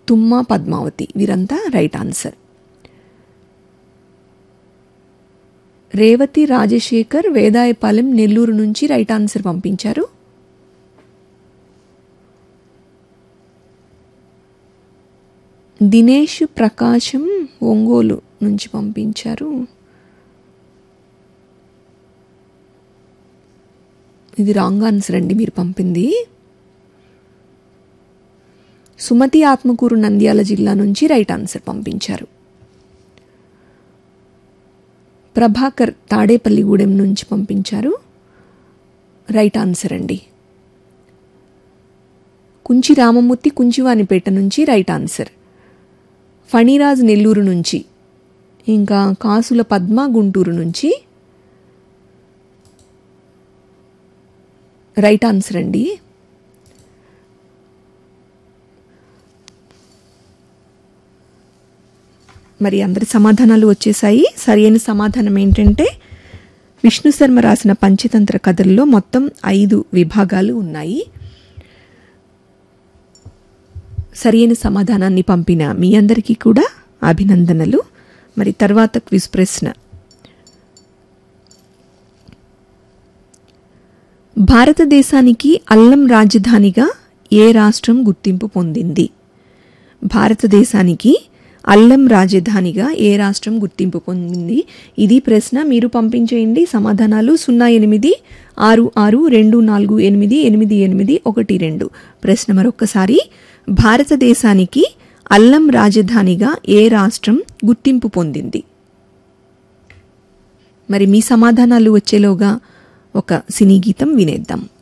తుమ్మా పద్మావతి వీరంతా right answer Revathi Rajasekhar Vedayapalem Nellore నుంచి right answer పంపించారు దినేష్ ప్రకాశం ఒంగోలు నుంచి పంపించారు ఇది రాంగ్ ఆన్సర్ అండి మీరు పంపింది సుమతి ఆత్మకూరు నంద్యాల జిల్లా నుంచి రైట్ ఆన్సర్ పంపించారు ప్రభాకర్ తాడేపల్లిగూడెం నుంచి పంపించారు రైట్ ఆన్సర్ అండి కుంచి రామమూర్తి కుంచివానిపేట నుంచి రైట్ ఆన్సర్ ఫణిరాజ్ నెల్లూరు నుంచి ఇంకా కాసుల పద్మ గుంటూరు నుంచి రైట్ ఆన్సర్ అండి మరి అందరి సమాధానాలు వచ్చేసాయి సరైన సమాధానం ఏంటంటే విష్ణు శర్మ రాసిన పంచతంత్ర కథల్లో మొత్తం ఐదు విభాగాలు ఉన్నాయి సరైన సమాధానాన్ని పంపిన మీ అందరికీ కూడా అభినందనలు మరి తర్వాత క్విజ్ ప్రశ్న భారతదేశానికి అల్లం రాజధానిగా ఏ రాష్ట్రం గుర్తింపు పొందింది భారతదేశానికి అల్లం రాజధానిగా ఏ రాష్ట్రం గుర్తింపు పొందింది ఇది ప్రశ్న మీరు పంపించేయండి సమాధానాలు సున్నా ఎనిమిది ఆరు ఆరు రెండు నాలుగు ఎనిమిది ఎనిమిది ఎనిమిది ఒకటి రెండు ప్రశ్న మరొక్కసారి భారతదేశానికి అల్లం రాజధానిగా ఏ రాష్ట్రం గుర్తింపు పొందింది మరి మీ సమాధానాలు వచ్చేలోగా ఒక సినీ గీతం వినేద్దాం